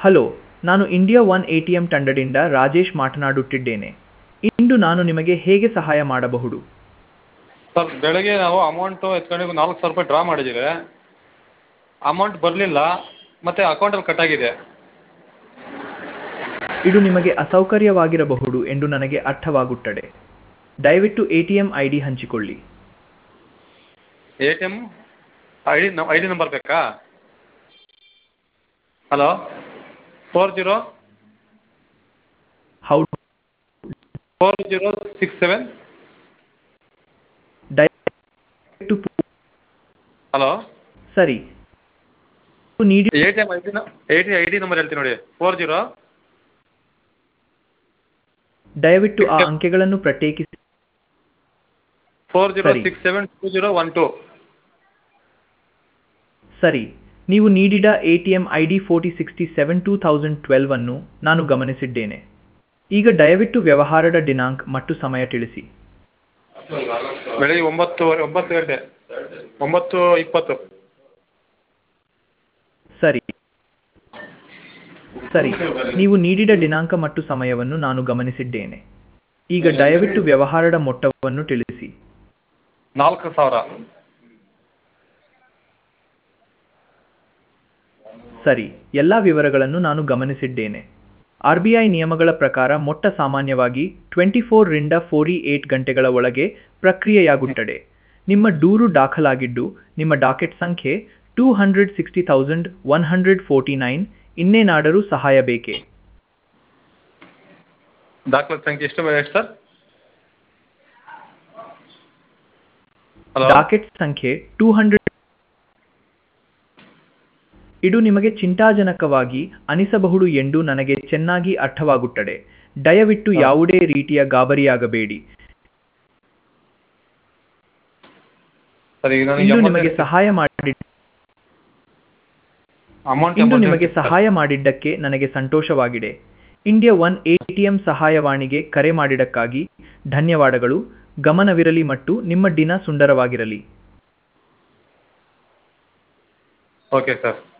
Hello ನಾನು India one A T M ತಂಡದಿಂದ ರಾಜೇಶ್ ಮಾತನಾಡುತ್ತಿದ್ದೇನೆ ಇಂದು ನಾನು ನಿಮಗೆ ಹೇಗೆ ಸಹಾಯ ಮಾಡಬಹುದು ಸರ್ ಬೆಳಗ್ಗೆ ನಾವು ಅಮೌಂಟು ಎತ್ಕೊಂಡು ನಾಲ್ಕು ಸಾವಿರ ರೂಪಾಯಿ ಡ್ರಾ ಮಾಡಿದ್ದೀವಿ ಅಮೌಂಟ್ ಬರಲಿಲ್ಲ ಮತ್ತು ಅಕೌಂಟಲ್ಲಿ ಕಟ್ಟಾಗಿದೆ ಇದು ನಿಮಗೆ ಅಸೌಕರ್ಯವಾಗಿರಬಹುದು ಎಂದು ನನಗೆ ಅರ್ಥವಾಗುತ್ತದೆ ದಯವಿಟ್ಟು A T M I D ಹಂಚಿಕೊಳ್ಳಿ A T M I D I D number ಬೇಕಾ ಹಲೋ ಫೋರ್ ಜೀರೋ ಹೌದು ಫೋರ್ ಜೀರೋ ಸಿಕ್ಸ್ ಸೆವೆನ್ ದಯವಿಟ್ಟು ಹಲೋ ಸರಿ ನೀವು ನೀಡಿ A T M I D A T I D number ಹೇಳ್ತೀನಿ ನೋಡಿ four zero ದಯವಿಟ್ಟು ಆ ಅಂಕೆಗಳನ್ನು ಪ್ರತ್ಯೇಕಿಸಿ ಫೋರ್ ಜೀರೋ ಸರಿ. Six seven two zero one two ಸರಿ ನೀವು ನೀಡಿದ A T M I D forty sixty seven two thousand twelve ಅನ್ನು ನಾನು ಗಮನಿಸಿದ್ದೇನೆ ಈಗ ದಯವಿಟ್ಟು ವ್ಯವಹಾರದ ದಿನಾಂಕ ಮತ್ತು ಸಮಯ ತಿಳಿಸಿ ಬೆಳಗ್ಗೆ ಒಂಬತ್ತುವರೆ ಒಂಬತ್ತು ಗಂಟೆ ಒಂಬತ್ತು ಇಪ್ಪತ್ತು ಸರಿ ಸರಿ ನೀವು ನೀಡಿದ ದಿನಾಂಕ ಮತ್ತು ಸಮಯವನ್ನು ನಾನು ಗಮನಿಸಿದ್ದೇನೆ ಈಗ ದಯವಿಟ್ಟು ವ್ಯವಹಾರದ ಮೊತ್ತವನ್ನು ತಿಳಿಸಿ ನಾಲ್ಕು ಸಾವಿರ ಸರಿ ಎಲ್ಲ ವಿವರಗಳನ್ನು ನಾನು ಗಮನಿಸಿದ್ದೇನೆ ಆರ್ ಬಿ ಐ ನಿಯಮಗಳ ಪ್ರಕಾರ ಮೊಟ್ಟ ಸಾಮಾನ್ಯವಾಗಿ ಟ್ವೆಂಟಿ ಫೋರ್ರಿಂದ ಫೋರ್ಟಿ ಏಟ್ ಗಂಟೆಗಳ ಒಳಗೆ ಪ್ರಕ್ರಿಯೆಯಾಗುತ್ತದೆ ನಿಮ್ಮ ದೂರು ದಾಖಲಾಗಿದ್ದು ನಿಮ್ಮ ಡಾಕೆಟ್ ಸಂಖ್ಯೆ two hundred sixty thousand one hundred forty nine ಇನ್ನೇನಾದರೂ ಸಹಾಯ ಬೇಕೇ ದಾಖಲಾತಿ ಸಂಖ್ಯೆ ಎಷ್ಟು ಎಷ್ಟು ಸರ್ ಹಲೋ ಡಾಕೆಟ್ ಸಂಖ್ಯೆ ಟೂ ಹಂಡ್ರೆಡ್ ಇದು ನಿಮಗೆ ಚಿಂತಾಜನಕವಾಗಿ ಅನಿಸಬಹುದು ಎಂದು ನನಗೆ ಚೆನ್ನಾಗಿ ಅರ್ಥವಾಗುತ್ತದೆ ದಯವಿಟ್ಟು ಯಾವುದೇ ರೀತಿಯ ಗಾಬರಿಯಾಗಬೇಡಿ ಸರಿ ಈಗ ಇಂದು ನನಗೆ ನಿಮಗೆ ಸಹಾಯ ಮಾಡಿ ಅಮೌಂಟ್ ಇಂದು ನಿಮಗೆ ಸಹಾಯ ಮಾಡಿದ್ದಕ್ಕೆ ನನಗೆ ಸಂತೋಷವಾಗಿದೆ ಇಂಡಿಯಾ ಒನ್ ಎಟಿಎಂ ಸಹಾಯವಾಣಿಗೆ ಕರೆ ಮಾಡಿದ್ದಕ್ಕಾಗಿ ಧನ್ಯವಾದಗಳು ಗಮನವಿರಲಿ ಮತ್ತು ನಿಮ್ಮ ದಿನ ಸುಂದರವಾಗಿರಲಿ ಓಕೆ ಸರ್